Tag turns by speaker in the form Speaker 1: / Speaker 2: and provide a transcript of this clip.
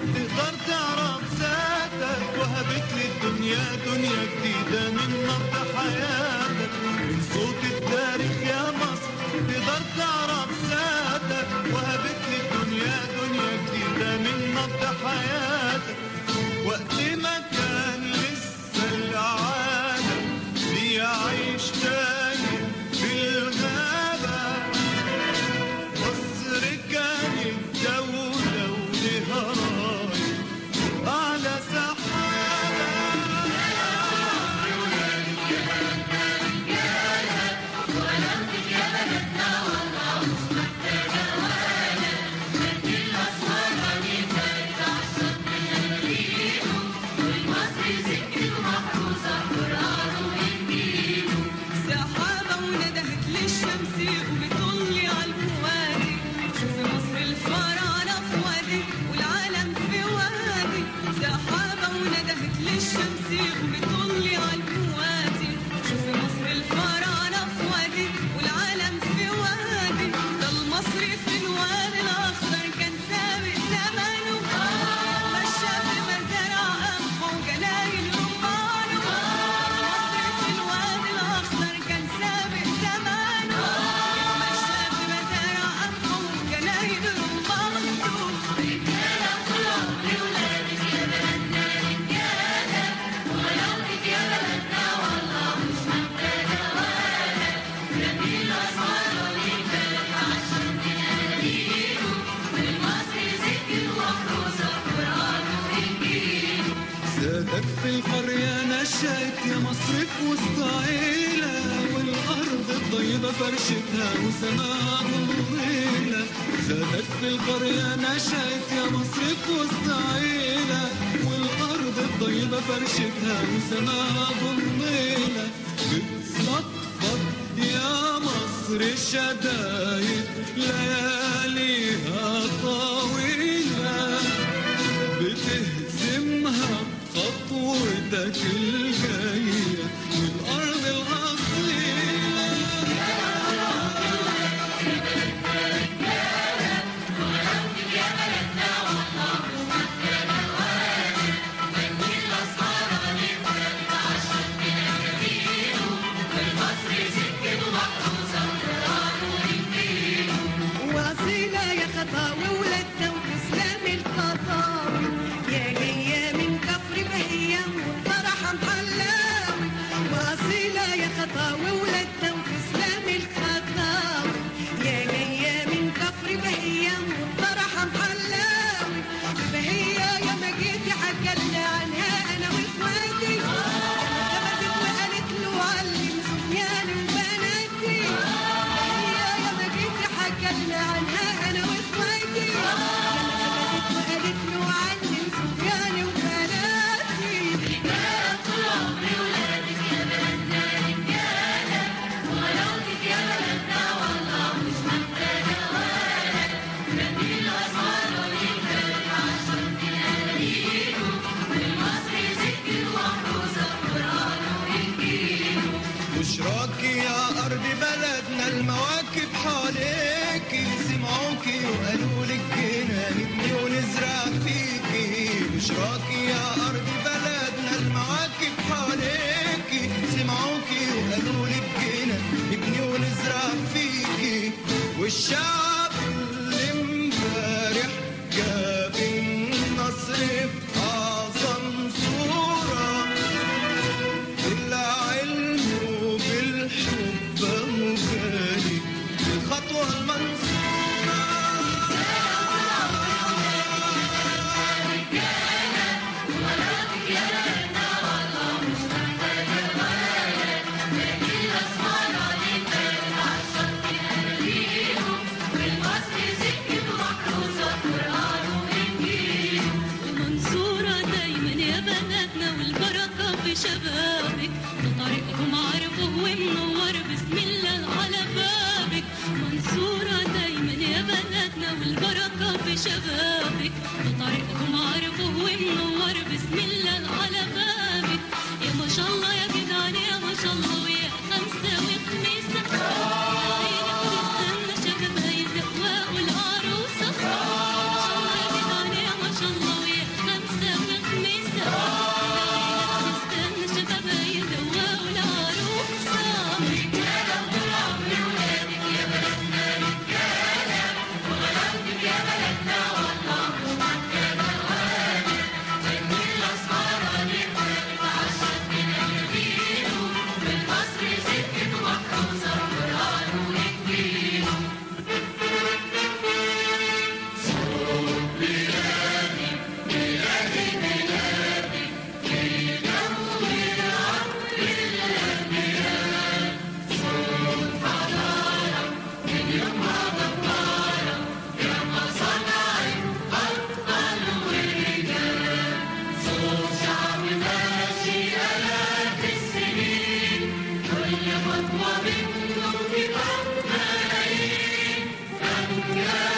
Speaker 1: تقدر تعرف ذاتك وهبت لي الدنيا دنيا جديدة من نبض حياتك من صوت التاريخ يا مصر تقدر تعرف ذاتك وهبت لي الدنيا دنيا جديدة من نبض حياتك وقت ما كان لسه العالم بيعيش تايه في الغابة مصر كانت دولة ولها راية أعلى سحابة
Speaker 2: سحابة وندهت للشمس وبتطلي على الوادي شوفي مصر الفراعنة في وادي والعالم في وادي سحابة وندهت للشمس وبتطلي على الوادي شوفي مصر الفراعنة في وادي والعالم في وادي ده المصري في الوادي الأخضر كان سابق زمانه مشى في مزارع قمح وجناين رمانه المصري في الوادي الأخضر كان سابق زمانه مشى في مزارع قمح وجناين رمانه
Speaker 1: زادك في القرية نشأت يا مصر في وسط عيلة والأرض الطيبة فرشتها وسماها ضليلة زادك في القرية نشأت يا مصر في وسط عيلة والأرض الطيبة فرشتها وسماها ضليلة بتصفق يا مصر الشدايد لياليها طويلة بتهزمها خطوتك الجاية والأرض الأصيلة
Speaker 2: واصيلة يا خطاوي ولادنا وتسلم الخطاوي يا جاية من كفر بهية والفرحة محلاوي واصيلة يا خطاوي ولادنا وتسلم الخطاوي يا جاية من كفر بهية والفرحة محلاوي بهية يا ما جيتي حكالنا عنها أنا وإخواتي لما ثبتت وقالت له علم سفيان وبناتي هي يا ما جيتي حكالنا عنها انا واخواتي لما ثبتت وقالت له علم سفيان وبناتي
Speaker 1: بشراك يا أرض بلدنا المواكب حواليكي سمعوكي وقالوا لك جينا نبني ونزرع فيكي بشراك يا أرض بلدنا المواكب حواليكي سمعوكي وقالوا لك جينا نبني ونزرع فيكي والشعب اللي امبارح جاب النصر في أعظم صورة بالعلم وبالحب مغالي الخطوة المنصورة
Speaker 3: المنصورة دايما يا بناتنا والبركة في شبابك طريقهم عرفه ومنور بسم الله على بابك منصورة دايما يا بناتنا والبركة في شبابك طريقهم عرفه ومنور بسم الله على بابك يا ما شاء الله يا جدعان يا ما شاء الله ويا خمسة وخميسة عينك تستنى شبابها يزقوا العروسة ما شاء الله يا جدعان يا ما شاء الله ويا يا